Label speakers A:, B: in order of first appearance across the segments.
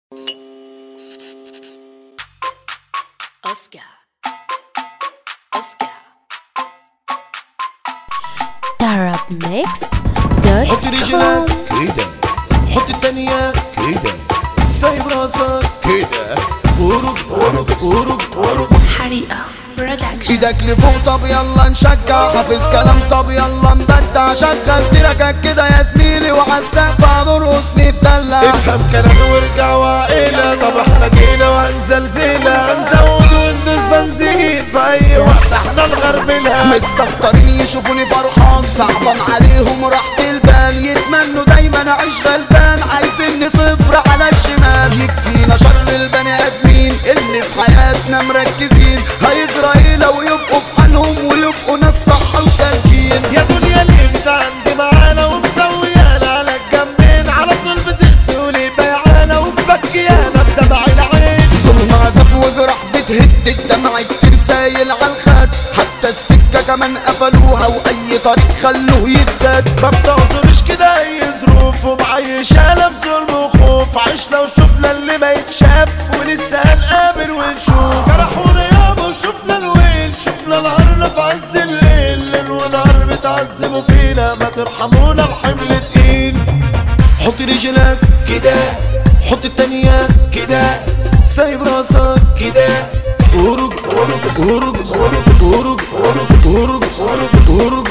A: Oscar. Oscar.
B: Arabmixed.com
C: حط رجلك
D: كده
C: حط التانية
D: كده
C: سايب راسك
D: كده
C: ورق
D: ورق
C: ورق ورق
A: حريقة برودكشن
C: ايدك لفوق طب يلا نشجع حافظ كلام طب يلا نبدع شغل تركك كده يا زميلي وعالسقف هنرقص نتدلع
D: افهم كلامي وارجع وعيلة طب احنا جينا وهنزلزلة هنزود وندوس بنزين في اي وقت احنا نغربلها
C: مستكترين يشوفوني فرحان صعبان عليهم راحة البال يتمنوا دايما اعيش غلبان عايزيني صفر على الشمال يكفينا شر البني ادمين اللي في حياتنا مركزين هيجرى ايه لو يبقوا في حالهم ويبقوا ناس صح وسالكين
D: يا دنيا اللي انت عندي معانا ومسويانا على الجنبين على طول بتقسي ولي بيعانا ومبكيانا بدمع العين
C: ظلم عذاب وجرح بتهد الدمع كتير سايل على الخد حتى السكة كمان قفلوها واي طريق خلوه يتسد
D: ما بتعذرش كده اي ظروف ومعيشانا في ظلم وخوف عشنا وشفنا اللي ما يتشاف ولسه هنقابل ونشوف جرحونا يابا وشفنا الويل شفنا نهارنا في عز الليل ليل ونهار بتعذبوا فينا ما ترحمونا الحمل تقيل
C: حط رجلك
D: كده
C: حط التانية
D: كده
C: سايب راسك
D: كده
C: ورق ورق ورق ورق ورق ورق ورق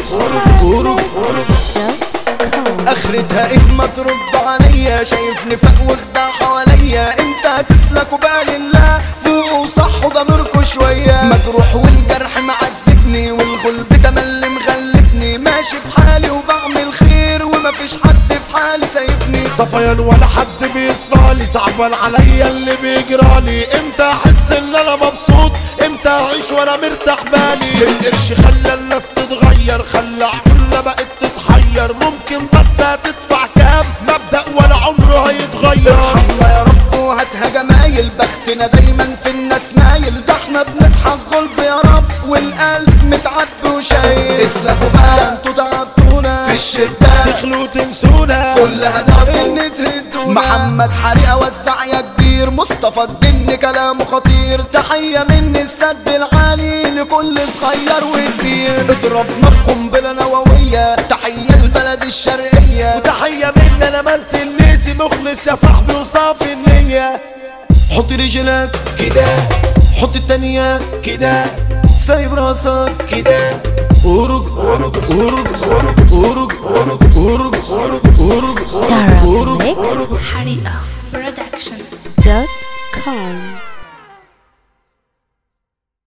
C: ورق اخرتها ايه ما ترد عليا شايفني فوق واخدع حواليا انت هتسلك وبقى لله فوق وصح وضميركوا شوية مجروح والجرح معذبني والغلب تملي مغلبني ماشي في حالي وبعمل خير ومفيش حد في حالي سايبني
D: صفيان ولا حد بيصفالي صعبان عليا اللي بيجرالي امتى احس ان انا مبسوط امتى اعيش وانا مرتاح بالي القرش خلى الناس تتغير خلى عقولنا بقت تتحير ممكن بس هتدفع كام مبدأ ولا عمره هيتغير
C: الله يا رب وهاتها جمايل بختنا دايما في الناس مايل ده احنا بنضحك غلب يا رب والقلب متعب وشايل اسلكوا بقى انتوا تعبتونا في الشدة
D: تخلوا تنسونا
C: كل هدف ان تهدونا محمد حريقة وزع يا كبير مصطفى الدن كلامه خطير تحية مني السد العالي لكل صغير وكبير اضرب نار قنبلة نووية تحية البلد الشرقية
D: وتحية مني انا منسي النيسي مخلص يا صاحبي وصافي النية
C: حط رجلك
D: كده
C: حط التانية
D: كده
C: سايب راسك
D: كده
C: ورق ورق ورق ورق ورق ورق ورق ورق
B: Arabmixed.com
A: حريقة برودكشن